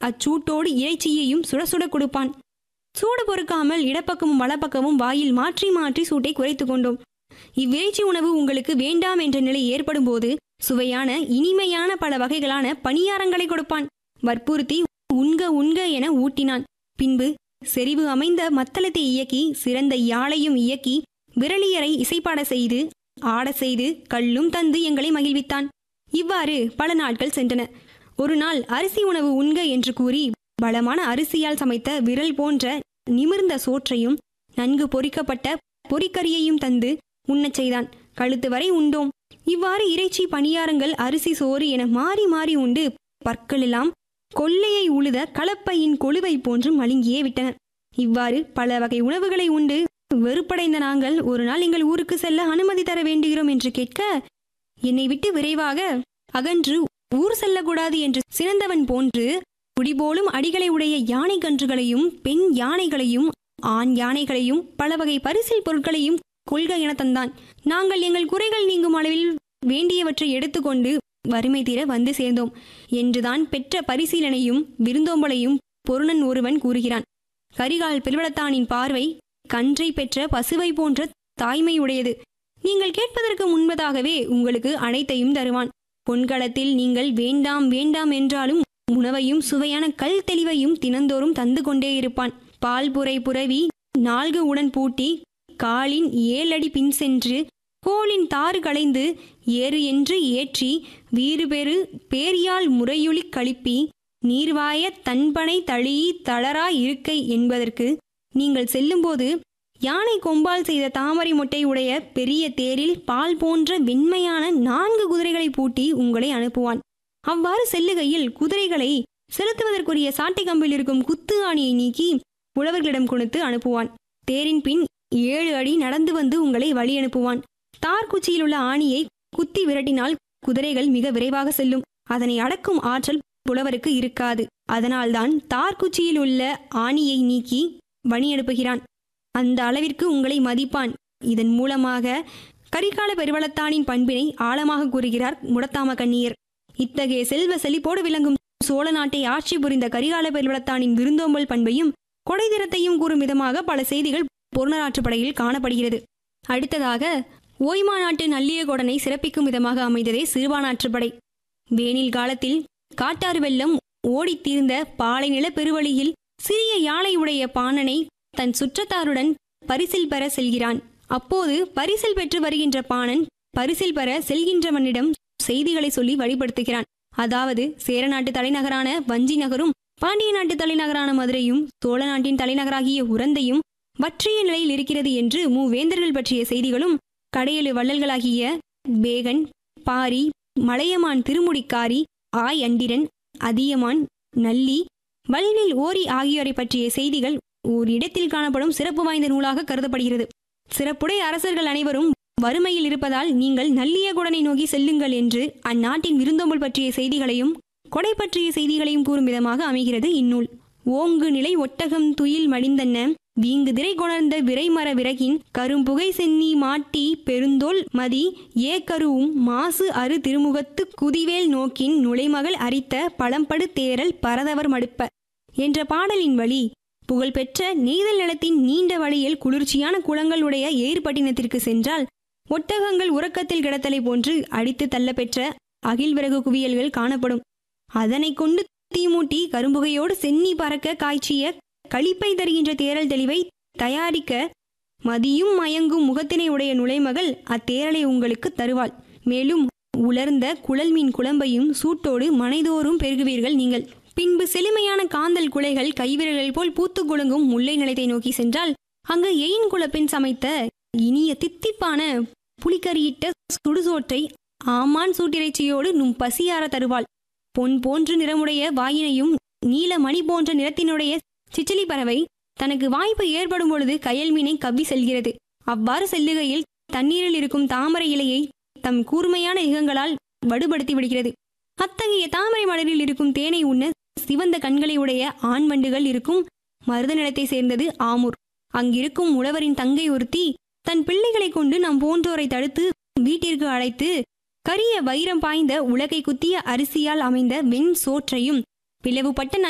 அச்சூட்டோடு இறைச்சியையும் சுட சுட கொடுப்பான் சூடு பொறுக்காமல் இடப்பக்கமும் வலப்பக்கமும் வாயில் மாற்றி மாற்றி சூட்டை குறைத்துக் கொண்டோம் இவ்விறைச்சி உணவு உங்களுக்கு வேண்டாம் என்ற நிலை ஏற்படும் போது சுவையான இனிமையான பல வகைகளான பணியாரங்களை கொடுப்பான் வற்புறுத்தி உண்க உண்க என ஊட்டினான் பின்பு செறிவு அமைந்த மத்தளத்தை இயக்கி சிறந்த யாழையும் இயக்கி விரலியரை இசைப்பாட செய்து ஆட செய்து கல்லும் தந்து எங்களை மகிழ்வித்தான் இவ்வாறு பல நாட்கள் சென்றன ஒரு நாள் அரிசி உணவு உண்க என்று கூறி பலமான அரிசியால் சமைத்த விரல் போன்ற நிமிர்ந்த சோற்றையும் நன்கு பொரிக்கப்பட்ட பொரிக்கறியையும் தந்து உண்ணச் செய்தான் கழுத்து வரை உண்டோம் இவ்வாறு இறைச்சி பணியாரங்கள் அரிசி சோறு என மாறி மாறி உண்டு பற்களெல்லாம் கொள்ளையை உழுத கலப்பையின் கொழுவை போன்று மழுங்கியே விட்டன இவ்வாறு பல வகை உணவுகளை உண்டு வெறுப்படைந்த நாங்கள் ஒரு நாள் எங்கள் ஊருக்கு செல்ல அனுமதி தர வேண்டுகிறோம் என்று கேட்க என்னை விட்டு விரைவாக அகன்று ஊர் செல்லக்கூடாது என்று சிறந்தவன் போன்று குடிபோலும் அடிகளை உடைய யானை கன்றுகளையும் பெண் யானைகளையும் ஆண் யானைகளையும் பல வகை பரிசில் பொருட்களையும் கொள்க என தந்தான் நாங்கள் எங்கள் குறைகள் நீங்கும் அளவில் வேண்டியவற்றை எடுத்துக்கொண்டு வறுமை தீர வந்து சேர்ந்தோம் என்றுதான் பெற்ற பரிசீலனையும் விருந்தோம்பலையும் பொருணன் ஒருவன் கூறுகிறான் கரிகால் பெருவளத்தானின் பார்வை கன்றை பெற்ற பசுவை போன்ற தாய்மையுடையது நீங்கள் கேட்பதற்கு முன்பதாகவே உங்களுக்கு அனைத்தையும் தருவான் பொன்களத்தில் நீங்கள் வேண்டாம் வேண்டாம் என்றாலும் உணவையும் சுவையான கல் தெளிவையும் தினந்தோறும் தந்து கொண்டே இருப்பான் பால் புரை புரவி நான்கு உடன் பூட்டி காலின் ஏழடி பின் சென்று கோலின் தாறு களைந்து ஏறு என்று ஏற்றி வீறு பெறு பேரியால் முறையொலி கழிப்பி நீர்வாய தன்பனை தழியி தளரா இருக்கை என்பதற்கு நீங்கள் செல்லும்போது யானை கொம்பால் செய்த தாமரை மொட்டை உடைய பெரிய தேரில் பால் போன்ற வெண்மையான நான்கு குதிரைகளை பூட்டி உங்களை அனுப்புவான் அவ்வாறு செல்லுகையில் குதிரைகளை செலுத்துவதற்குரிய சாட்டை கம்பில் இருக்கும் குத்து ஆணியை நீக்கி புலவர்களிடம் கொடுத்து அனுப்புவான் தேரின் பின் ஏழு அடி நடந்து வந்து உங்களை வழி அனுப்புவான் தார்குச்சியில் உள்ள ஆணியை குத்தி விரட்டினால் குதிரைகள் மிக விரைவாக செல்லும் அதனை அடக்கும் ஆற்றல் புலவருக்கு இருக்காது அதனால்தான் தார்குச்சியில் உள்ள ஆணியை நீக்கி வழி அனுப்புகிறான் அந்த அளவிற்கு உங்களை மதிப்பான் இதன் மூலமாக கரிகால பெருவளத்தானின் பண்பினை ஆழமாக கூறுகிறார் முடத்தாம கண்ணியர் இத்தகைய செல்வ செழிப்போடு விளங்கும் சோழ நாட்டை ஆட்சி புரிந்த கரிகால பெருவளத்தானின் விருந்தோம்பல் பண்பையும் கொடைதிறத்தையும் கூறும் விதமாக பல செய்திகள் பொருணராற்றுப்படையில் காணப்படுகிறது அடுத்ததாக ஓய்மா நாட்டு நல்லியகோடனை சிறப்பிக்கும் விதமாக அமைந்ததே சிறுபானாற்றுப்படை வேனில் காலத்தில் காட்டாறு வெள்ளம் ஓடித் தீர்ந்த பாலை நில பெருவழியில் சிறிய யாழை உடைய பாணனை தன் சுற்றத்தாருடன் பரிசில் பெற செல்கிறான் அப்போது பரிசில் பெற்று வருகின்ற பாணன் பரிசில் பெற செல்கின்றவனிடம் செய்திகளை சொல்லி வழிபடுத்துகிறான் அதாவது சேர நாட்டு தலைநகரான வஞ்சி நகரும் பாண்டிய நாட்டு தலைநகரான மதுரையும் சோழ நாட்டின் தலைநகராகிய உரந்தையும் வற்றிய நிலையில் இருக்கிறது என்று மூவேந்தர்கள் பற்றிய செய்திகளும் கடையெழு வள்ளல்களாகிய பேகன் பாரி மலையமான் திருமுடிக்காரி ஆய் அண்டிரன் அதியமான் நல்லி வல்லில் ஓரி ஆகியோரை பற்றிய செய்திகள் ஓர் இடத்தில் காணப்படும் சிறப்பு வாய்ந்த நூலாக கருதப்படுகிறது சிறப்புடைய அரசர்கள் அனைவரும் வறுமையில் இருப்பதால் நீங்கள் நல்லியகுடனை நோக்கி செல்லுங்கள் என்று அந்நாட்டின் விருந்தோம்பல் பற்றிய செய்திகளையும் கொடை பற்றிய செய்திகளையும் கூறும் விதமாக அமைகிறது இந்நூல் ஓங்கு நிலை ஒட்டகம் துயில் மடிந்தன்ன வீங்கு திரை கொணர்ந்த விரைமர விறகின் கரும்புகை சென்னி மாட்டி பெருந்தோல் மதி ஏக்கருவும் மாசு அரு திருமுகத்து குதிவேல் நோக்கின் நுழைமகள் அரித்த பழம்படு தேரல் பரதவர் மடுப்ப என்ற பாடலின் வழி புகழ்பெற்ற நெய்தல் நிலத்தின் நீண்ட வழியில் குளிர்ச்சியான குளங்களுடைய ஏர்பட்டினத்திற்கு சென்றால் ஒட்டகங்கள் உறக்கத்தில் கிடத்தலை போன்று அடித்து தள்ளப்பெற்ற அகில் விறகு குவியல்கள் காணப்படும் அதனை கொண்டு தீமூட்டி கரும்புகையோடு சென்னி பறக்க காய்ச்சிய களிப்பை தருகின்ற தேரல் தெளிவை தயாரிக்க மதியும் மயங்கும் முகத்தினை உடைய நுழைமகள் அத்தேரலை உங்களுக்கு தருவாள் மேலும் உலர்ந்த குழல் மீன் குழம்பையும் சூட்டோடு மனைதோறும் பெருகுவீர்கள் நீங்கள் பின்பு செழுமையான காந்தல் குலைகள் கைவிரல்கள் போல் பூத்து குலுங்கும் முல்லை நிலத்தை நோக்கி சென்றால் அங்கு எயின் குலப்பின் சமைத்த இனிய தித்திப்பான புளிக்கறியிட்ட சுடுசோற்றை ஆமான் சூட்டிறைச்சியோடு நும் பசியார தருவாள் பொன் போன்று நிறமுடைய வாயினையும் நீல மணி போன்ற நிறத்தினுடைய சிச்சிலி பறவை தனக்கு வாய்ப்பு ஏற்படும் பொழுது கயல் மீனை கவ்வி செல்கிறது அவ்வாறு செல்லுகையில் தண்ணீரில் இருக்கும் தாமரை இலையை தம் கூர்மையான இகங்களால் வடுபடுத்தி விடுகிறது அத்தகைய தாமரை மலரில் இருக்கும் தேனை உண்ண சிவந்த கண்களை உடைய ஆண் வண்டுகள் இருக்கும் மருத நிலத்தை சேர்ந்தது ஆமூர் அங்கிருக்கும் உழவரின் தங்கை ஒருத்தி தன் பிள்ளைகளை கொண்டு நம் போன்றோரை தடுத்து வீட்டிற்கு அழைத்து கரிய வைரம் பாய்ந்த உலகை குத்திய அரிசியால் அமைந்த வெண் சோற்றையும் பிளவுபட்ட